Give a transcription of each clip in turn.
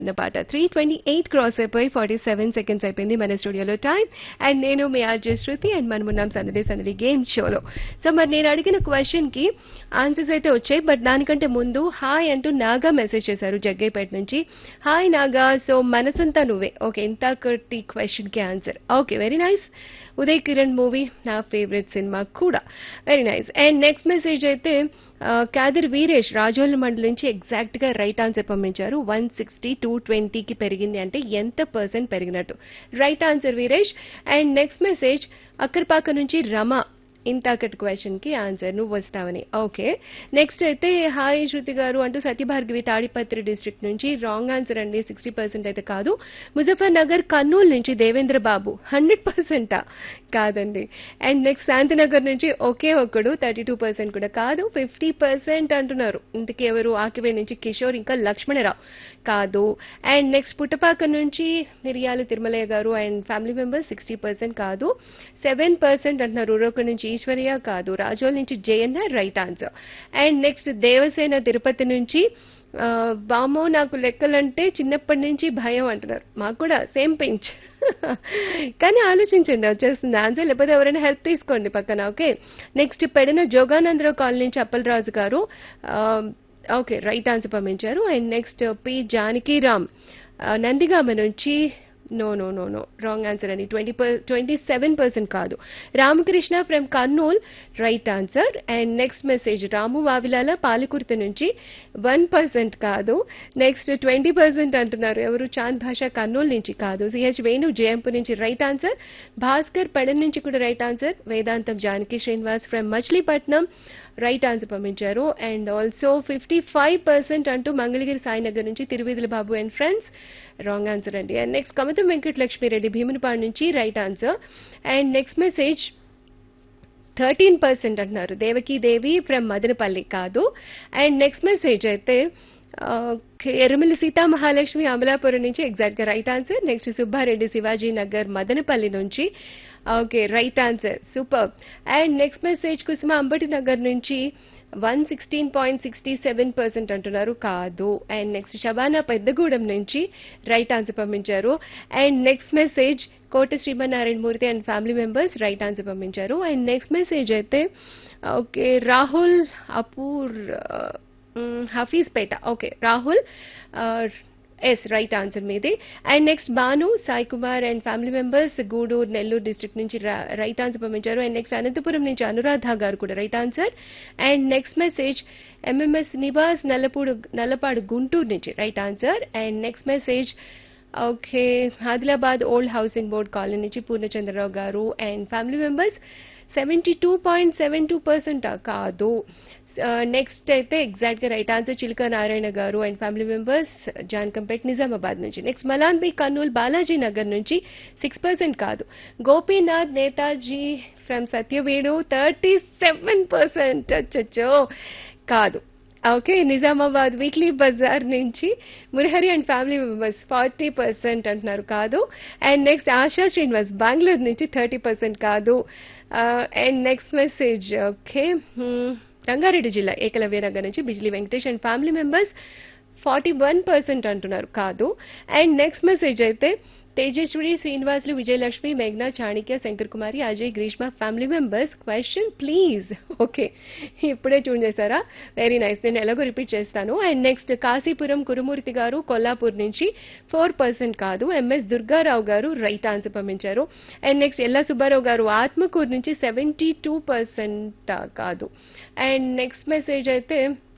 పాట three twenty eight cross అయిపోయి forty seven seconds అయిపోయింది మన స్టూడియోలో టైం అండ్ నేను మీ ఆర్జే శృతి అండ్ మనం ఉన్నాం సందడి సందడి గేమ్ షోలో సో మరి నేను అడిగిన క్వశ్చన్ కి ఆన్సర్స్ అయితే వచ్చాయి బట్ దానికంటే ముందు హాయ్ అంటూ నాగా మెసేజ్ చేశారు జగ్గైపేట నుంచి hi Naga so Manasantha Nuvve okay ఇంతకటి క్వశ్చన్ కి answer okay very nice Uday Kiran movie నా ఫేవరెట్ సినిమా కూడా very nice and next message అయితే ఆ, కాదర్ వీరేష్ రాజోల్ మండలి నుంచి ఎగ్జాక్ట్ గా రైట్ ఆన్సర్ పంపించారు వన్ సిక్స్టీ టూ ట్వంటీకి పెరిగింది అంటే ఎంత పర్సెంట్ పెరిగినట్టు right answer Veeresh and next message Akkarpaka నుంచి రమ ఇంతకటి క్వశ్చన్ కి ఆన్సర్ నువ్వు వస్తావని ఓకే నెక్స్ట్ అయితే హాయ్ శృతి గారు అంటూ సత్యభార్గవి తాడిపత్రి డిస్ట్రిక్ట్ నుంచి రాంగ్ ఆన్సర్ అండి సిక్స్టీ పర్సెంట్ అయితే కాదు ముజఫర్ నగర్ కర్నూలు నుంచి దేవేంద్ర బాబు హండ్రెడ్ పర్సెంటా కాదండి అండ్ నెక్స్ట్ శాంతినగర్ నుంచి ఒకే ఒక్కడు థర్టీ టూ పర్సెంట్ కూడా కాదు ఫిఫ్టీ పర్సెంట్ అంటున్నారు ఇంతకీ ఎవరు ఆకివే నుంచి కిషోర్ ఇంకా లక్ష్మణరావు కాదు అండ్ నెక్స్ట్ పుట్టపాక నుంచి Miriyala Tirumalaiah garu and family members sixty percent కాదు సెవెన్ పర్సెంట్ అంటున్నారు రూరక నుంచి ఈశ్వర్య కాదు రాజోల్ నుంచి Jayanna right answer and next Devasena Tirupati నుంచి ఆ, వామో నాకు లెక్కలంటే చిన్నప్పటి నుంచి భయం అంటున్నారు మాకు కూడా సేమ్ పించ్ కానీ ఆలోచించండి వచ్చేస్తుంది ఆన్సర్ లేకపోతే ఎవరైనా హెల్ప్ తీసుకోండి పక్కన ఓకే నెక్స్ట్ పెడిన జోగానందరావు కాలనీ నుంచి అప్పలరాజు గారు ఆ, ఓకే రైట్ ఆన్సర్ పంపించారు అండ్ నెక్స్ట్ పి జానకీరామ్ ఆ, నందిగామ నుంచి no no no no wrong answer అండి ట్వంటీ ట్వంటీ సెవెన్ పర్సెంట్ కాదు Ramakrishna from Kurnool right answer and next message Ramu Vavilala Palakurthi నుంచి వన్ పర్సెంట్ కాదు నెక్స్ట్ ట్వంటీ పర్సెంట్ అంటున్నారు ఎవరు చాంద్ భాష కర్నూలు నుంచి కాదు సిహెచ్ వేణు జయంపు నుంచి రైట్ ఆన్సర్ భాస్కర్ పడన్ నుంచి కూడా right answer Vedantam Janaki Srinivas from Machilipatnam right answer పంపించారు and also fifty five percent అంటూ మంగళగిరి సాయినగర్ నుంచి Tiruvidhula Babu and friends wrong answer అండి అండ్ నెక్స్ట్ కమతం వెంకటలక్ష్మిరెడ్డి భీమునిపాడు నుంచి right answer and next message thirteen percent అంటున్నారు దేవకీ దేవి ఫ్రమ్ మదనపల్లి కాదు అండ్ నెక్స్ట్ మెసేజ్ అయితే ఆ, ఎర్రమిల్లి సీతా మహాలక్ష్మి అమలాపురం నుంచి ఎగ్జాక్ట్ గా right answer next Subbareddy Shivaji Nagar Madanapalli నుంచి okay right answer super and next message Kusuma Ambati Nagar నుంచి one sixteen point sixty seven percent అంటున్నారు కాదు అండ్ నెక్స్ట్ శబానా పెద్దగూడెం నుంచి రైట్ ఆన్సర్ పంపించారు and next message Kota Srimannarayana Murthy and family members right answer పంపించారు అండ్ నెక్స్ట్ మెసేజ్ అయితే okay Rahul అపూర్ Hafeezpet okay Rahul yes right answer మీది and next Banu Sai Kumar and family members Gudur Nellore district నుంచి right answer పంపించారు అండ్ నెక్స్ట్ అనంతపురం నుంచి అనురాధ గారు కూడా right answer and next message MMS Nivas Nallapudu Nallapadu Guntur నుంచి right answer and next message okay Adilabad old housing board colony నుంచి Purnachandrarao garu and family members seventy two point seven two percent కాదు next అయితే exact గా right answer Chiluka Narayana garu and family members Jankampet Nizamabad నుంచి next మలాన్బి Kurnool Balaji Nagar నుంచి six percent కాదు Gopinath Netaji from Satyavenu thirty seven percent అచ్చచ్చో కాదు okay Nizamabad weekly బజార్ నుంచి Murahari and family members forty percent అంటున్నారు కాదు అండ్ నెక్స్ట్ ఆశా శ్రీనివాస్ బెంగళూరు నుంచి థర్టీ పర్సెంట్ కాదు and next message okay Rangareddy జిల్లా ఏకలవ్య నగర్ నుంచి Bijli Venkatesh and family members forty one percent అంటున్నారు కాదు అండ్ నెక్స్ట్ మెసేజ్ అయితే Tejaswi Srinivasulu Vijayalakshmi మేఘ్నా Chanakya Shankar Kumari Ajay Grishma family members question please okay ఇప్పుడే చూన్ చేశారా వెరీ నైస్ నేను ఎలాగో రిపీట్ చేస్తాను అండ్ నెక్స్ట్ కాశీపురం కురుమూర్తి గారు కొల్లాపూర్ నుంచి ఫోర్ పర్సెంట్ కాదు MS Durgarao garu right answer పంపించారు అండ్ నెక్స్ట్ ఎల్లా సుబ్బారావు గారు ఆత్మకూరు నుంచి సెవెంటీ టూ పర్సెంట్ కాదు అండ్ నెక్స్ట్ మెసేజ్ అయితే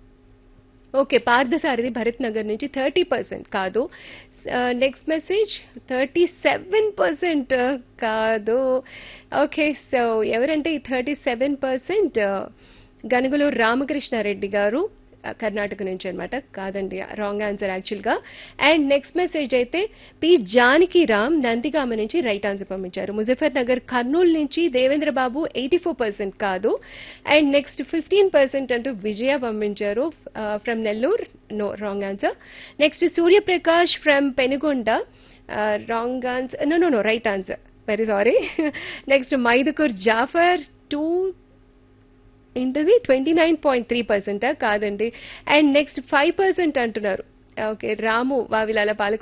ఓకే పార్థసారథి భరత్ నగర్ నుంచి థర్టీ పర్సెంట్ కాదు next message thirty seven percent కాదు ఓకే సో ఎవరంటే ఈ thirty seven percent Ganugula Ramakrishnareddy garu ఆ, కర్ణాటక నుంచి అన్నమాట కాదండి రాంగ్ ఆన్సర్ యాక్చువల్ గా అండ్ నెక్స్ట్ మెసేజ్ అయితే పి జానకి రామ్ నందిగామ నుంచి రైట్ ఆన్సర్ పంపించారు ముజఫర్ నగర్ కర్నూలు నుంచి Devendra Babu eighty four percent కాదు అండ్ నెక్స్ట్ ఫిఫ్టీన్ పర్సెంట్ అంటూ విజయ పంపించారు from Nellore no wrong answer next Suryaprakash from Penugonda wrong answer no no no right answer very sorry next Mydukur Jafar two ఏంటది twenty nine point three పర్సెంటా కాదండి and next five percent అంటున్నారు okay Ramu Vavilala Palakonda